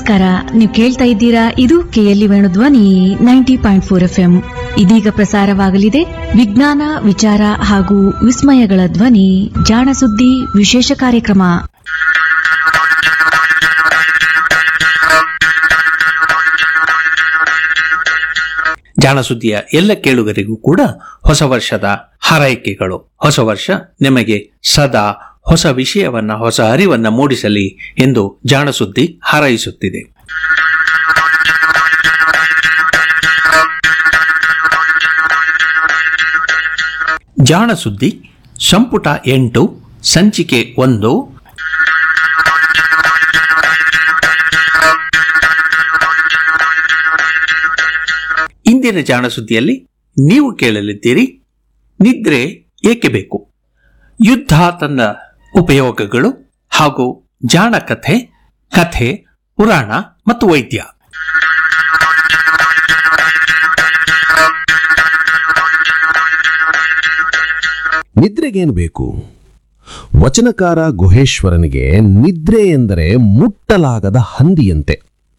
ನಮಸ್ಕಾರ ನೀವು ಕೇಳ್ತಾ ಇದ್ದೀರಾ ಇದು KLE Venudhwani ninety point four F M ಇದೀಗ ಪ್ರಸಾರವಾಗಲಿದೆ ವಿಜ್ಞಾನ ವಿಚಾರ ಹಾಗೂ ವಿಸ್ಮಯಗಳ ಧ್ವನಿ ಜಾಣ ಸುದ್ದಿ ವಿಶೇಷ ಕಾರ್ಯಕ್ರಮ ಜಾಣಸುದ್ದಿಯ ಎಲ್ಲ ಕೇಳುಗರಿಗೂ ಕೂಡ ಹೊಸ ವರ್ಷದ ಹಾರೈಕೆಗಳು ಹೊಸ ವರ್ಷ ನಿಮಗೆ ಸದಾ ಹೊಸ ವಿಷಯವನ್ನ ಹೊಸ ಅರಿವನ್ನ ಮೂಡಿಸಲಿ ಎಂದು ಜಾಣಸುದ್ದಿ ಹಾರೈಸುತ್ತಿದೆ ಜಾಣಸುದ್ದಿ ಸಂಪುಟ ಎಂಟು ಸಂಚಿಕೆ ಒಂದು ಇಂದಿನ ಜಾಣಸುದ್ದಿಯಲ್ಲಿ ನೀವು ಕೇಳಲಿದ್ದೀರಿ ನಿದ್ರೆ ಏಕೆ ಬೇಕು ಯುದ್ಧ ತನ್ನ ಉಪಯೋಗಗಳು ಹಾಗೂ ಜಾಣ ಕಥೆ ಕಥೆ ಪುರಾಣ ಮತ್ತು ವೈದ್ಯ ನಿದ್ರೆಗೇನು ಬೇಕು ವಚನಕಾರ ಗುಹೇಶ್ವರನಿಗೆ ನಿದ್ರೆ ಎಂದರೆ ಮುಟ್ಟಲಾಗದ ಹಂದಿಯಂತೆ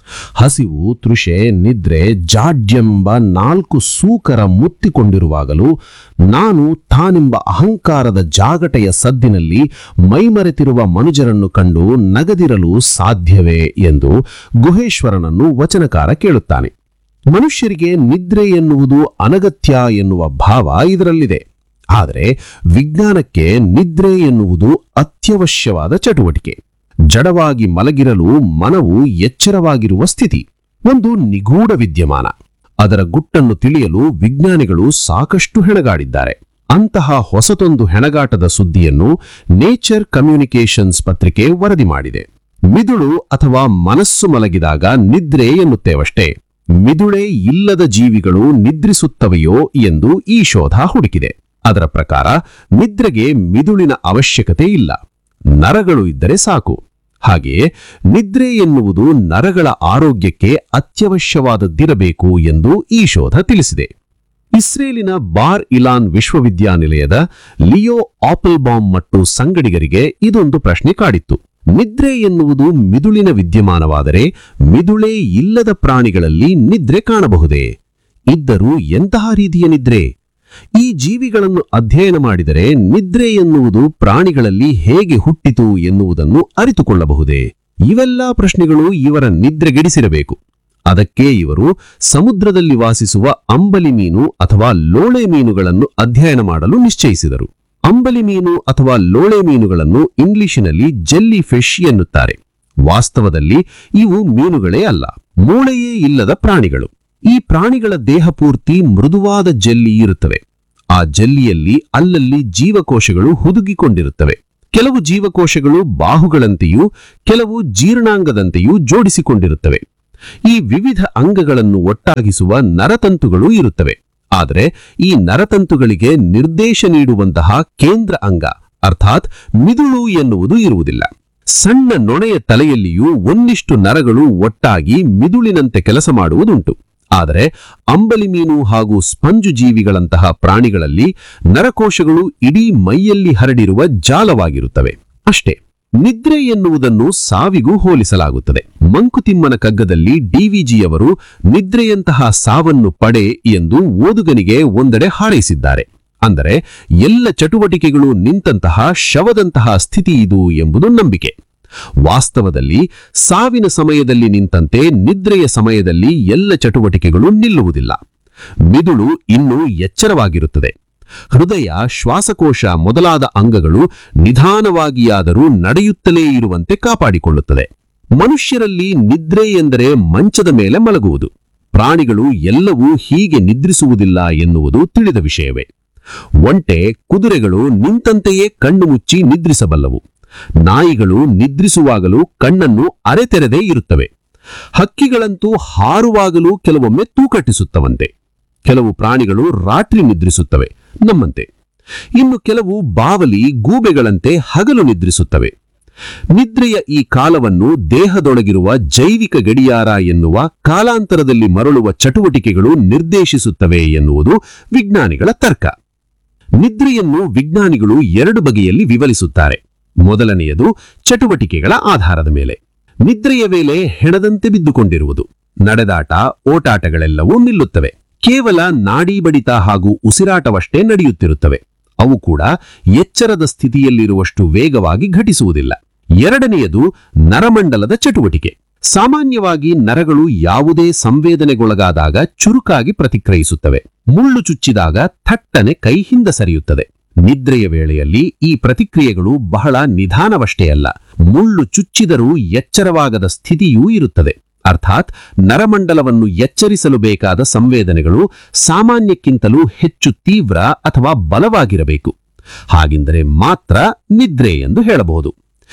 ಹಸಿವು ತೃಷೆ ನಿದ್ರೆ ಜಾಡ್ಯೆಂಬ ನಾಲ್ಕು ಸೂಕರ ಮುತ್ತಿಕೊಂಡಿರುವಾಗಲೂ ನಾನು ತಾನೆಂಬ ಅಹಂಕಾರದ ಜಾಗಟೆಯ ಸದ್ದಿನಲ್ಲಿ ಮೈಮರೆತಿರುವ ಮನುಜರನ್ನು ಕಂಡು ನಗದಿರಲು ಸಾಧ್ಯವೇ ಎಂದು ಗುಹೇಶ್ವರನನ್ನು ವಚನಕಾರ ಕೇಳುತ್ತಾನೆ ಮನುಷ್ಯರಿಗೆ ನಿದ್ರೆ ಎನ್ನುವುದು ಅನಗತ್ಯ ಎನ್ನುವ ಭಾವ ಇದರಲ್ಲಿದೆ ಆದರೆ ವಿಜ್ಞಾನಕ್ಕೆ ನಿದ್ರೆ ಎನ್ನುವುದು ಅತ್ಯವಶ್ಯವಾದ ಚಟುವಟಿಕೆ ಜಡವಾಗಿ ಮಲಗಿರಲು ಮನವು ಎಚ್ಚರವಾಗಿರುವ ಸ್ಥಿತಿ ಒಂದು ನಿಗೂಢ ವಿದ್ಯಮಾನ ಅದರ ಗುಟ್ಟನ್ನು ತಿಳಿಯಲು ವಿಜ್ಞಾನಿಗಳು ಸಾಕಷ್ಟು ಹೆಣಗಾಡಿದ್ದಾರೆ ಅಂತಹ ಹೊಸತೊಂದು ಹೆಣಗಾಟದ ಸುದ್ದಿಯನ್ನು ನೇಚರ್ ಕಮ್ಯುನಿಕೇಷನ್ಸ್ ಪತ್ರಿಕೆ ವರದಿ ಮಾಡಿದೆ ಮಿದುಳು ಅಥವಾ ಮನಸ್ಸು ಮಲಗಿದಾಗ ನಿದ್ರೆ ಎನ್ನುತ್ತೇವಷ್ಟೇ ಮಿದುಳೇ ಇಲ್ಲದ ಜೀವಿಗಳು ನಿದ್ರಿಸುತ್ತವೆಯೋ ಎಂದು ಈ ಶೋಧ ಹುಡುಕಿದೆ ಅದರ ಪ್ರಕಾರ ನಿದ್ರೆಗೆ ಮಿದುಳಿನ ಅವಶ್ಯಕತೆ ಇಲ್ಲ ನರಗಳು ಇದ್ದರೆ ಸಾಕು ಹಾಗೆಯೇ ನಿದ್ರೆ ಎನ್ನುವುದು ನರಗಳ ಆರೋಗ್ಯಕ್ಕೆ ಅತ್ಯವಶ್ಯವಾದದ್ದಿರಬೇಕು ಎಂದು ಈ ಶೋಧ ತಿಳಿಸಿದೆ ಇಸ್ರೇಲಿನ ಬಾರ್ ಇಲಾನ್ ವಿಶ್ವವಿದ್ಯಾನಿಲಯದ ಲಿಯೋ ಆಪಲ್ಬಾಮ್ ಮತ್ತು ಸಂಗಡಿಗರಿಗೆ ಇದೊಂದು ಪ್ರಶ್ನೆ ಕಾಡಿತ್ತು ನಿದ್ರೆ ಎನ್ನುವುದು ಮಿದುಳಿನ ವಿದ್ಯಮಾನವಾದರೆ ಮಿದುಳೇ ಇಲ್ಲದ ಪ್ರಾಣಿಗಳಲ್ಲಿ ನಿದ್ರೆ ಕಾಣಬಹುದೇ ಇದ್ದರೂ ಎಂತಹ ರೀತಿಯ ನಿದ್ರೆ ಈ ಜೀವಿಗಳನ್ನು ಅಧ್ಯಯನ ಮಾಡಿದರೆ ನಿದ್ರೆ ಎನ್ನುವುದು ಪ್ರಾಣಿಗಳಲ್ಲಿ ಹೇಗೆ ಹುಟ್ಟಿತು ಎನ್ನುವುದನ್ನು ಅರಿತುಕೊಳ್ಳಬಹುದೇ ಇವೆಲ್ಲಾ ಪ್ರಶ್ನೆಗಳು ಇವರ ನಿದ್ರೆಗೆಡಿಸಿರಬೇಕು ಅದಕ್ಕೆ ಇವರು ಸಮುದ್ರದಲ್ಲಿ ವಾಸಿಸುವ ಅಂಬಲಿ ಮೀನು ಅಥವಾ ಲೋಳೆ ಮೀನುಗಳನ್ನು ಅಧ್ಯಯನ ಮಾಡಲು ನಿಶ್ಚಯಿಸಿದರು ಅಂಬಲಿ ಮೀನು ಅಥವಾ ಲೋಳೆ ಮೀನುಗಳನ್ನು ಇಂಗ್ಲಿಶಿನಲ್ಲಿ ಜೆಲ್ಲಿ ಫಿಶ್ ಎನ್ನುತ್ತಾರೆ ವಾಸ್ತವದಲ್ಲಿ ಇವು ಮೀನುಗಳೇ ಅಲ್ಲ ಮೂಳೆಯೇ ಇಲ್ಲದ ಪ್ರಾಣಿಗಳು ಈ ಪ್ರಾಣಿಗಳ ದೇಹ ಪೂರ್ತಿ ಮೃದುವಾದ ಜೆಲ್ಲಿ ಇರುತ್ತವೆ ಆ ಜೆಲ್ಲಿಯಲ್ಲಿ ಅಲ್ಲಲ್ಲಿ ಜೀವಕೋಶಗಳು ಹುದುಗಿಕೊಂಡಿರುತ್ತವೆ ಕೆಲವು ಜೀವಕೋಶಗಳು ಬಾಹುಗಳಂತೆಯೂ ಕೆಲವು ಜೀರ್ಣಾಂಗದಂತೆಯೂ ಜೋಡಿಸಿಕೊಂಡಿರುತ್ತವೆ ಈ ವಿವಿಧ ಅಂಗಗಳನ್ನು ಒಟ್ಟಾಗಿಸುವ ನರತಂತುಗಳು ಇರುತ್ತವೆ ಆದರೆ ಈ ನರತಂತುಗಳಿಗೆ ನಿರ್ದೇಶ ನೀಡುವಂತಹ ಕೇಂದ್ರ ಅಂಗ ಅರ್ಥಾತ್ ಮಿದುಳು ಎನ್ನುವುದು ಇರುವುದಿಲ್ಲ ಸಣ್ಣ ನೊಣೆಯ ತಲೆಯಲ್ಲಿಯೂ ಒಂದಿಷ್ಟು ನರಗಳು ಒಟ್ಟಾಗಿ ಮಿದುಳಿನಂತೆ ಕೆಲಸ ಮಾಡುವುದುಂಟು ಆದರೆ ಅಂಬಲಿ ಮೀನು ಹಾಗೂ ಸ್ಪಂಜು ಜೀವಿಗಳಂತಹ ಪ್ರಾಣಿಗಳಲ್ಲಿ ನರಕೋಶಗಳು ಇಡೀ ಮೈಯಲ್ಲಿ ಹರಡಿರುವ ಜಾಲವಾಗಿರುತ್ತವೆ ಅಷ್ಟೇ ನಿದ್ರೆ ಎನ್ನುವುದನ್ನು ಸಾವಿಗೂ ಹೋಲಿಸಲಾಗುತ್ತದೆ ಮಂಕುತಿಮ್ಮನ ಕಗ್ಗದಲ್ಲಿ ಡಿವಿಜಿಯವರು ನಿದ್ರೆಯಂತಹ ಸಾವನ್ನು ಪಡೆ ಎಂದು ಓದುಗನಿಗೆ ಒಂದೆಡೆ ಹಾರೈಸಿದ್ದಾರೆ ಅಂದರೆ ಎಲ್ಲ ಚಟುವಟಿಕೆಗಳು ನಿಂತಹ ಶವದಂತಹ ಸ್ಥಿತಿ ಇದು ಎಂಬುದು ನಂಬಿಕೆ ವಾಸ್ತವದಲ್ಲಿ ಸಾವಿನ ಸಮಯದಲ್ಲಿ ನಿಂತಂತೆ ನಿದ್ರೆಯ ಸಮಯದಲ್ಲಿ ಎಲ್ಲ ಚಟುವಟಿಕೆಗಳು ನಿಲ್ಲುವುದಿಲ್ಲ ಮಿದುಳು ಇನ್ನೂ ಎಚ್ಚರವಾಗಿರುತ್ತದೆ ಹೃದಯ ಶ್ವಾಸಕೋಶ ಮೊದಲಾದ ಅಂಗಗಳು ನಿಧಾನವಾಗಿಯಾದರೂ ನಡೆಯುತ್ತಲೇ ಇರುವಂತೆ ಕಾಪಾಡಿಕೊಳ್ಳುತ್ತದೆ ಮನುಷ್ಯರಲ್ಲಿ ನಿದ್ರೆ ಎಂದರೆ ಮಂಚದ ಮೇಲೆ ಮಲಗುವುದು ಪ್ರಾಣಿಗಳು ಎಲ್ಲವೂ ಹೀಗೆ ನಿದ್ರಿಸುವುದಿಲ್ಲ ಎನ್ನುವುದು ತಿಳಿದ ವಿಷಯವೇ ಒಂಟೆ ಕುದುರೆಗಳು ನಿಂತಂತೆಯೇ ಕಣ್ಣು ಮುಚ್ಚಿ ನಿದ್ರಿಸಬಲ್ಲವು ನಾಯಿಗಳು ನಿದ್ರಿಸುವಾಗಲೂ ಕಣ್ಣನ್ನು ಅರೆತೆರೆದೇ ಇರುತ್ತವೆ ಹಕ್ಕಿಗಳಂತೂ ಹಾರುವಾಗಲೂ ಕೆಲವೊಮ್ಮೆ ತೂಕಟ್ಟಿಸುತ್ತವಂತೆ ಕೆಲವು ಪ್ರಾಣಿಗಳು ರಾತ್ರಿ ನಿದ್ರಿಸುತ್ತವೆ ನಮ್ಮಂತೆ ಇನ್ನು ಕೆಲವು ಬಾವಲಿ ಗೂಬೆಗಳಂತೆ ಹಗಲು ನಿದ್ರಿಸುತ್ತವೆ ನಿದ್ರೆಯ ಈ ಕಾಲವನ್ನು ದೇಹದೊಳಗಿರುವ ಜೈವಿಕ ಗಡಿಯಾರ ಎನ್ನುವ ಕಾಲಾಂತರದಲ್ಲಿ ಮರಳುವ ಚಟುವಟಿಕೆಗಳು ನಿರ್ದೇಶಿಸುತ್ತವೆ ಎನ್ನುವುದು ವಿಜ್ಞಾನಿಗಳ ತರ್ಕ ನಿದ್ರೆಯನ್ನು ವಿಜ್ಞಾನಿಗಳು ಎರಡು ಬಗೆಯಲ್ಲಿ ವಿವರಿಸುತ್ತಾರೆ ಮೊದಲನೆಯದು ಚಟುವಟಿಕೆಗಳ ಆಧಾರದ ಮೇಲೆ ನಿದ್ರೆಯ ವೇಳೆ ಹೆಣದಂತೆ ಬಿದ್ದುಕೊಂಡಿರುವುದು ನಡೆದಾಟ ಓಟಾಟಗಳೆಲ್ಲವೂ ನಿಲ್ಲುತ್ತವೆ ಕೇವಲ ನಾಡಿ ಬಡಿತ ಹಾಗೂ ಉಸಿರಾಟವಷ್ಟೇ ನಡೆಯುತ್ತಿರುತ್ತವೆ ಅವು ಕೂಡ ಎಚ್ಚರದ ಸ್ಥಿತಿಯಲ್ಲಿರುವಷ್ಟು ವೇಗವಾಗಿ ಘಟಿಸುವುದಿಲ್ಲ ಎರಡನೆಯದು ನರಮಂಡಲದ ಚಟುವಟಿಕೆ ಸಾಮಾನ್ಯವಾಗಿ ನರಗಳು ಯಾವುದೇ ಸಂವೇದನೆಗೊಳಗಾದಾಗ ಚುರುಕಾಗಿ ಪ್ರತಿಕ್ರಿಯಿಸುತ್ತವೆ ಮುಳ್ಳು ಚುಚ್ಚಿದಾಗ ಥಟ್ಟನೆ ಕೈ ಹಿಂದ ಸರಿಯುತ್ತದೆ ನಿದ್ರೆಯ ವೇಳೆಯಲ್ಲಿ ಈ ಪ್ರತಿಕ್ರಿಯೆಗಳು ಬಹಳ ನಿಧಾನವಷ್ಟೇ ಅಲ್ಲ ಮುಳ್ಳು ಚುಚ್ಚಿದರೂ ಎಚ್ಚರವಾಗದ ಸ್ಥಿತಿಯೂ ಇರುತ್ತದೆ ಅರ್ಥಾತ್ ನರಮಂಡಲವನ್ನು ಎಚ್ಚರಿಸಲು ಬೇಕಾದ ಸಂವೇದನೆಗಳು ಸಾಮಾನ್ಯಕ್ಕಿಂತಲೂ ಹೆಚ್ಚು ತೀವ್ರ ಅಥವಾ ಬಲವಾಗಿರಬೇಕು ಹಾಗೆಂದರೆ ಮಾತ್ರ ನಿದ್ರೆ ಎಂದು ಹೇಳಬಹುದು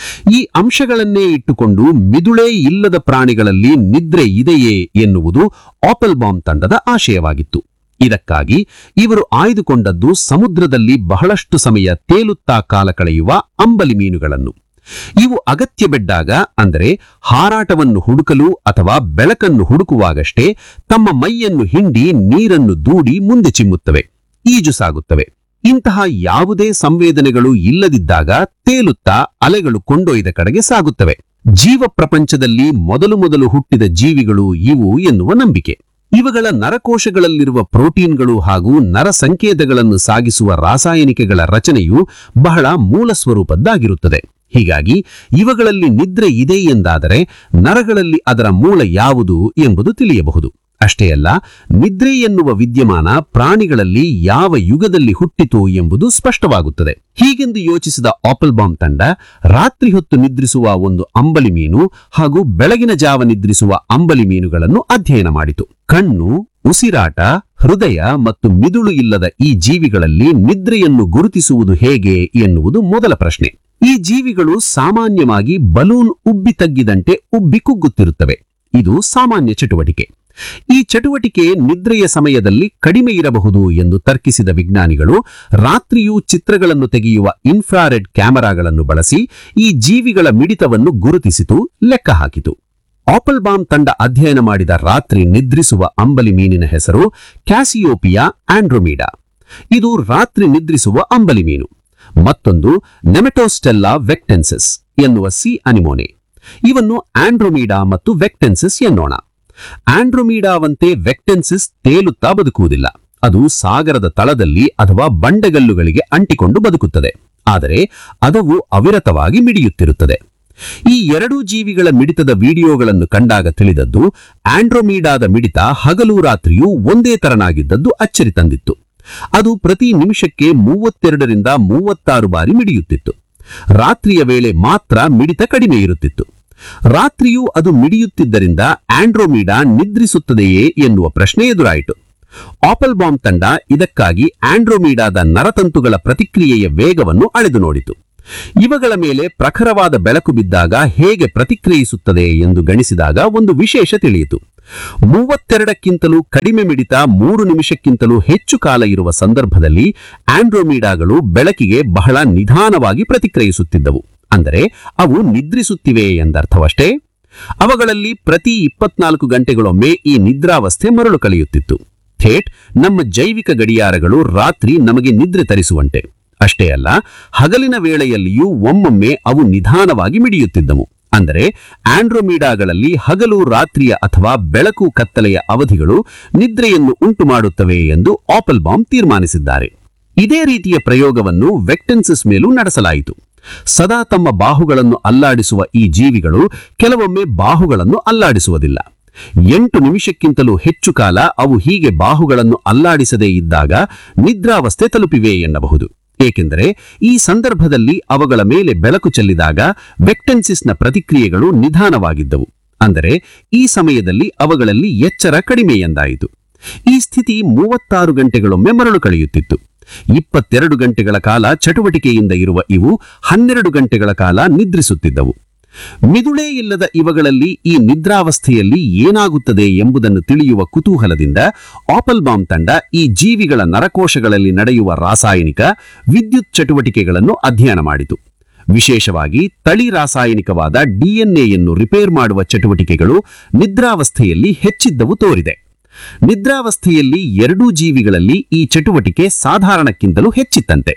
ಈ ಅಂಶಗಳನ್ನೇ ಇಟ್ಟುಕೊಂಡು ಮಿದುಳೇ ಇಲ್ಲದ ಪ್ರಾಣಿಗಳಲ್ಲಿ ನಿದ್ರೆ ಇದೆಯೇ ಎನ್ನುವುದು ಆಪಲ್ ಬಾಂಬ್ ತಂಡದ ಆಶಯವಾಗಿತ್ತು ಇದಕ್ಕಾಗಿ ಇವರು ಆಯ್ದುಕೊಂಡದ್ದು ಸಮುದ್ರದಲ್ಲಿ ಬಹಳಷ್ಟು ಸಮಯ ತೇಲುತ್ತಾ ಕಾಲ ಕಳೆಯುವ ಅಂಬಲಿ ಮೀನುಗಳನ್ನು ಇವು ಅಗತ್ಯ ಬಿದ್ದಾಗ ಅಂದರೆ ಹಾರಾಟವನ್ನು ಹುಡುಕಲು ಅಥವಾ ಬೆಳಕನ್ನು ಹುಡುಕುವಾಗಷ್ಟೇ ತಮ್ಮ ಮೈಯನ್ನು ಹಿಂಡಿ ನೀರನ್ನು ದೂಡಿ ಮುಂದೆ ಚಿಮ್ಮುತ್ತವೆ ಈಜು ಸಾಗುತ್ತವೆ ಇಂತಹ ಯಾವುದೇ ಸಂವೇದನೆಗಳು ಇಲ್ಲದಿದ್ದಾಗ ತೇಲುತ್ತಾ ಅಲೆಗಳು ಕೊಂಡೊಯ್ದ ಕಡೆಗೆ ಸಾಗುತ್ತವೆ ಜೀವ ಪ್ರಪಂಚದಲ್ಲಿ ಮೊದಲು ಮೊದಲು ಹುಟ್ಟಿದ ಜೀವಿಗಳು ಇವು ಎನ್ನುವ ನಂಬಿಕೆ ಇವುಗಳ ನರಕೋಶಗಳಲ್ಲಿರುವ ಪ್ರೋಟೀನ್ಗಳು ಹಾಗೂ ನರ ಸಂಕೇತಗಳನ್ನು ಸಾಗಿಸುವ ರಾಸಾಯನಿಕಗಳ ರಚನೆಯು ಬಹಳ ಮೂಲ ಸ್ವರೂಪದ್ದಾಗಿರುತ್ತದೆ ಹೀಗಾಗಿ ಇವುಗಳಲ್ಲಿ ನಿದ್ರೆ ಇದೆ ಎಂದಾದರೆ ನರಗಳಲ್ಲಿ ಅದರ ಮೂಲ ಯಾವುದು ಎಂಬುದು ತಿಳಿಯಬಹುದು ಅಷ್ಟೇ ಅಲ್ಲ ನಿದ್ರೆ ಎನ್ನುವ ವಿದ್ಯಮಾನ ಪ್ರಾಣಿಗಳಲ್ಲಿ ಯಾವ ಯುಗದಲ್ಲಿ ಹುಟ್ಟಿತು ಎಂಬುದು ಸ್ಪಷ್ಟವಾಗುತ್ತದೆ ಹೀಗೆಂದು ಯೋಚಿಸಿದ ಆಪಲ್ ಬಾಂಬ್ ತಂಡ ರಾತ್ರಿ ಹೊತ್ತು ನಿದ್ರಿಸುವ ಒಂದು ಅಂಬಲಿ ಮೀನು ಹಾಗೂ ಬೆಳಗಿನ ಜಾವ ನಿದ್ರಿಸುವ ಅಂಬಲಿ ಮೀನುಗಳನ್ನು ಅಧ್ಯಯನ ಮಾಡಿತು ಕಣ್ಣು ಉಸಿರಾಟ ಹೃದಯ ಮತ್ತು ಮಿದುಳು ಇಲ್ಲದ ಈ ಜೀವಿಗಳಲ್ಲಿ ನಿದ್ರೆಯನ್ನು ಗುರುತಿಸುವುದು ಹೇಗೆ ಎನ್ನುವುದು ಮೊದಲ ಪ್ರಶ್ನೆ ಈ ಜೀವಿಗಳು ಸಾಮಾನ್ಯವಾಗಿ ಬಲೂನ್ ಉಬ್ಬಿ ತಗ್ಗಿದಂತೆ ಉಬ್ಬಿ ಕುಗ್ಗುತ್ತಿರುತ್ತವೆ ಇದು ಸಾಮಾನ್ಯ ಚಟುವಟಿಕೆ ಈ ಚಟುವಟಿಕೆ ನಿದ್ರೆಯ ಸಮಯದಲ್ಲಿ ಕಡಿಮೆ ಇರಬಹುದು ಎಂದು ತರ್ಕಿಸಿದ ವಿಜ್ಞಾನಿಗಳು ರಾತ್ರಿಯೂ ಚಿತ್ರಗಳನ್ನು ತೆಗೆಯುವ ಇನ್ಫ್ರಾರೆಡ್ ಕ್ಯಾಮೆರಾಗಳನ್ನು ಬಳಸಿ ಈ ಜೀವಿಗಳ ಮಿಡಿತವನ್ನು ಗುರುತಿಸಿತು ಲೆಕ್ಕ ಹಾಕಿತು ಆಪಲ್ ಬಾಂಬ್ ತಂಡ ಅಧ್ಯಯನ ಮಾಡಿದ ರಾತ್ರಿ ನಿದ್ರಿಸುವ ಅಂಬಲಿ ಮೀನಿನ ಹೆಸರು ಕ್ಯಾಸಿಯೋಪಿಯಾ ಆಂಡ್ರೊಮೀಡಾ ಇದು ರಾತ್ರಿ ನಿದ್ರಿಸುವ ಅಂಬಲಿ ಮೀನು ಮತ್ತೊಂದು ನೆಮೆಟೋಸ್ಟೆಲ್ಲಾ ವೆಕ್ಟೆನ್ಸಿಸ್ ಎನ್ನುವ ಸಿ ಅನಿಮೋನೆ ಇವನ್ನು ಆಂಡ್ರೊಮೀಡಾ ಮತ್ತು ವೆಕ್ಟೆನ್ಸಿಸ್ ಎನ್ನೋಣ ಆಂಡ್ರೊಮೀಡಾವಂತೆ ವೆಕ್ಟೆನ್ಸಿಸ್ ತೇಲುತ್ತಾ ಬದುಕುವುದಿಲ್ಲ ಅದು ಸಾಗರದ ತಳದಲ್ಲಿ ಅಥವಾ ಬಂಡೆಗಲ್ಲುಗಳಿಗೆ ಅಂಟಿಕೊಂಡು ಬದುಕುತ್ತದೆ ಆದರೆ ಅದವು ಅವಿರತವಾಗಿ ಮಿಡಿಯುತ್ತಿರುತ್ತದೆ ಈ ಎರಡೂ ಜೀವಿಗಳ ಮಿಡಿತದ ವಿಡಿಯೋಗಳನ್ನು ಕಂಡಾಗ ತಿಳಿದದ್ದು ಆಂಡ್ರೊಮೀಡಾದ ಮಿಡಿತ ಹಗಲು ರಾತ್ರಿಯೂ ಒಂದೇ ತರನಾಗಿದ್ದದ್ದು ಅಚ್ಚರಿ ತಂದಿತ್ತು ಅದು ಪ್ರತಿ ನಿಮಿಷಕ್ಕೆ ಮೂವತ್ತೆರಡರಿಂದ ಮೂವತ್ತಾರು ಬಾರಿ ಮಿಡಿಯುತ್ತಿತ್ತು ರಾತ್ರಿಯ ವೇಳೆ ಮಾತ್ರ ಮಿಡಿತ ಕಡಿಮೆ ಇರುತ್ತಿತ್ತು ರಾತ್ರಿಯೂ ಅದು ಮಿಡಿಯುತ್ತಿದ್ದರಿಂದ ಆಂಡ್ರೋಮೀಡಾ ನಿದ್ರಿಸುತ್ತದೆಯೇ ಎನ್ನುವ ಪ್ರಶ್ನೆ ಎದುರಾಯಿತು ಆಪಲ್ ಬಾಂಬ್ ತಂಡ ಇದಕ್ಕಾಗಿ ಆಂಡ್ರೋಮೀಡಾದ ನರತಂತುಗಳ ಪ್ರತಿಕ್ರಿಯೆಯ ವೇಗವನ್ನು ಅಳೆದು ನೋಡಿತು ಇವುಗಳ ಮೇಲೆ ಪ್ರಖರವಾದ ಬೆಳಕು ಬಿದ್ದಾಗ ಹೇಗೆ ಪ್ರತಿಕ್ರಿಯಿಸುತ್ತದೆ ಎಂದು ಗಣಿಸಿದಾಗ ಒಂದು ವಿಶೇಷ ತಿಳಿಯಿತು ಮೂವತ್ತೆರಡಕ್ಕಿಂತಲೂ ಕಡಿಮೆ ಮಿಡಿತ ಮೂರು ನಿಮಿಷಕ್ಕಿಂತಲೂ ಹೆಚ್ಚು ಕಾಲ ಇರುವ ಸಂದರ್ಭದಲ್ಲಿ ಆಂಡ್ರೋಮೀಡಾಗಳು ಬೆಳಕಿಗೆ ಬಹಳ ನಿಧಾನವಾಗಿ ಪ್ರತಿಕ್ರಿಯಿಸುತ್ತಿದ್ದವು ಅಂದರೆ ಅವು ನಿದ್ರಿಸುತ್ತಿವೆ ಎಂದರ್ಥವಷ್ಟೇ ಅವುಗಳಲ್ಲಿ ಪ್ರತಿ ಇಪ್ಪತ್ನಾಲ್ಕು ಗಂಟೆಗಳೊಮ್ಮೆ ಈ ನಿದ್ರಾವಸ್ಥೆ ಮರಳು ಕಳೆಯುತ್ತಿತ್ತು ಥೇಟ್ ನಮ್ಮ ಜೈವಿಕ ಗಡಿಯಾರಗಳು ರಾತ್ರಿ ನಮಗೆ ನಿದ್ರೆ ತರಿಸುವಂತೆ ಅಷ್ಟೇ ಅಲ್ಲ ಹಗಲಿನ ವೇಳೆಯಲ್ಲಿಯೂ ಒಮ್ಮೊಮ್ಮೆ ಅವು ನಿಧಾನವಾಗಿ ಮಿಡಿಯುತ್ತಿದ್ದವು ಅಂದರೆ ಆಂಡ್ರೋಮೀಡಾಗಳಲ್ಲಿ ಹಗಲು ರಾತ್ರಿಯ ಅಥವಾ ಬೆಳಕು ಕತ್ತಲೆಯ ಅವಧಿಗಳು ನಿದ್ರೆಯನ್ನು ಉಂಟು ಮಾಡುತ್ತವೆ ಎಂದು ಆಪಲ್ ಬಾಂಬ್ ತೀರ್ಮಾನಿಸಿದ್ದಾರೆ ಇದೇ ರೀತಿಯ ಪ್ರಯೋಗವನ್ನು ವೆಕ್ಟೆನ್ಸಿಸ್ ಮೇಲೂ ನಡೆಸಲಾಯಿತು ಸದಾ ತಮ್ಮ ಬಾಹುಗಳನ್ನು ಅಲ್ಲಾಡಿಸುವ ಈ ಜೀವಿಗಳು ಕೆಲವೊಮ್ಮೆ ಬಾಹುಗಳನ್ನು ಅಲ್ಲಾಡಿಸುವುದಿಲ್ಲ ಎಂಟು ನಿಮಿಷಕ್ಕಿಂತಲೂ ಹೆಚ್ಚು ಕಾಲ ಅವು ಹೀಗೆ ಬಾಹುಗಳನ್ನು ಅಲ್ಲಾಡಿಸದೇ ಇದ್ದಾಗ ನಿದ್ರಾವಸ್ಥೆ ತಲುಪಿವೆ ಎನ್ನಬಹುದು ಏಕೆಂದರೆ ಈ ಸಂದರ್ಭದಲ್ಲಿ ಅವುಗಳ ಮೇಲೆ ಬೆಳಕು ಚೆಲ್ಲಿದಾಗ ವೆಕ್ಟೆನ್ಸಿಸ್ನ ಪ್ರತಿಕ್ರಿಯೆಗಳು ನಿಧಾನವಾಗಿದ್ದವು ಅಂದರೆ ಈ ಸಮಯದಲ್ಲಿ ಅವುಗಳಲ್ಲಿ ಎಚ್ಚರ ಕಡಿಮೆ ಎಂದಾಯಿತು ಈ ಸ್ಥಿತಿ ಮೂವತ್ತಾರು ಗಂಟೆಗಳೊಮ್ಮೆ ಮರಳು ಕಳೆಯುತ್ತಿತ್ತು ಇಪ್ಪತ್ತೆರಡು ಗಂಟೆಗಳ ಕಾಲ ಚಟುವಟಿಕೆಯಿಂದ ಇರುವ ಇವು ಹನ್ನೆರಡು ಗಂಟೆಗಳ ಕಾಲ ನಿದ್ರಿಸುತ್ತಿದ್ದವು ಮಿದುಳೇ ಇಲ್ಲದ ಇವುಗಳಲ್ಲಿ ಈ ನಿದ್ರಾವಸ್ಥೆಯಲ್ಲಿ ಏನಾಗುತ್ತದೆ ಎಂಬುದನ್ನು ತಿಳಿಯುವ ಕುತೂಹಲದಿಂದ ಆಪಲ್ ಬಾಂಬ್ ತಂಡ ಈ ಜೀವಿಗಳ ನರಕೋಶಗಳಲ್ಲಿ ನಡೆಯುವ ರಾಸಾಯನಿಕ ವಿದ್ಯುತ್ ಚಟುವಟಿಕೆಗಳನ್ನು ಅಧ್ಯಯನ ಮಾಡಿತು ವಿಶೇಷವಾಗಿ ತಳಿ ರಾಸಾಯನಿಕವಾದ ಡಿಎನ್ಎಯನ್ನು ರಿಪೇರ್ ಮಾಡುವ ಚಟುವಟಿಕೆಗಳು ನಿದ್ರಾವಸ್ಥೆಯಲ್ಲಿ ಹೆಚ್ಚಿದ್ದವು ತೋರಿದೆ ನಿದ್ರಾವಸ್ಥೆಯಲ್ಲಿ ಎರಡೂ ಜೀವಿಗಳಲ್ಲಿ ಈ ಚಟುವಟಿಕೆ ಸಾಧಾರಣಕ್ಕಿಂತಲೂ ಹೆಚ್ಚಿತ್ತಂತೆ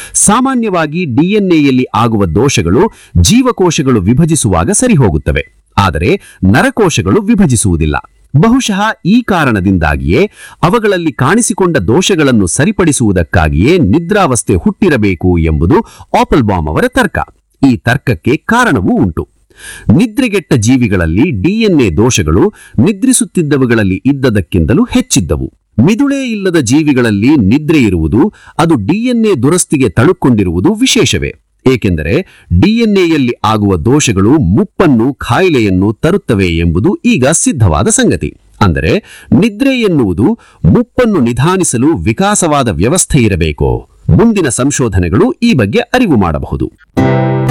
ಸಾಮಾನ್ಯವಾಗಿ ಡಿಎನ್ಎಯಲ್ಲಿ ಆಗುವ ದೋಷಗಳು ಜೀವಕೋಶಗಳು ವಿಭಜಿಸುವಾಗ ಸರಿಹೋಗುತ್ತವೆ ಆದರೆ ನರಕೋಶಗಳು ವಿಭಜಿಸುವುದಿಲ್ಲ ಬಹುಶಃ ಈ ಕಾರಣದಿಂದಾಗಿಯೇ ಅವುಗಳಲ್ಲಿ ಕಾಣಿಸಿಕೊಂಡ ದೋಷಗಳನ್ನು ಸರಿಪಡಿಸುವುದಕ್ಕಾಗಿಯೇ ನಿದ್ರಾವಸ್ಥೆ ಹುಟ್ಟಿರಬೇಕು ಎಂಬುದು ಆಪಲ್ಬಾಮ್ ಅವರ ತರ್ಕ ಈ ತರ್ಕಕ್ಕೆ ಕಾರಣವೂ ಉಂಟು ನಿದ್ರೆಗೆಟ್ಟ ಜೀವಿಗಳಲ್ಲಿ ಡಿಎನ್ಎ ದೋಷಗಳು ನಿದ್ರಿಸುತ್ತಿದ್ದವುಗಳಲ್ಲಿ ಇದ್ದದಕ್ಕಿಂತಲೂ ಹೆಚ್ಚಿದ್ದವು ಮಿದುಳೇ ಇಲ್ಲದ ಜೀವಿಗಳಲ್ಲಿ ನಿದ್ರೆ ಇರುವುದು ಅದು ಡಿಎನ್ಎ ದುರಸ್ತಿಗೆ ತಳುಕೊಂಡಿರುವುದು ವಿಶೇಷವೇ ಏಕೆಂದರೆ ಡಿಎನ್ಎಯಲ್ಲಿ ಆಗುವ ದೋಷಗಳು ಮುಪ್ಪನ್ನು ಖಾಯಿಲೆಯನ್ನು ತರುತ್ತವೆ ಎಂಬುದು ಈಗ ಸಿದ್ಧವಾದ ಸಂಗತಿ ಅಂದರೆ ನಿದ್ರೆ ಎನ್ನುವುದು ಮುಪ್ಪನ್ನು ನಿಧಾನಿಸಲು ವಿಕಾಸವಾದ ವ್ಯವಸ್ಥೆ ಇರಬೇಕೋ ಮುಂದಿನ ಸಂಶೋಧನೆಗಳು ಈ ಬಗ್ಗೆ ಅರಿವು ಮಾಡಬಹುದು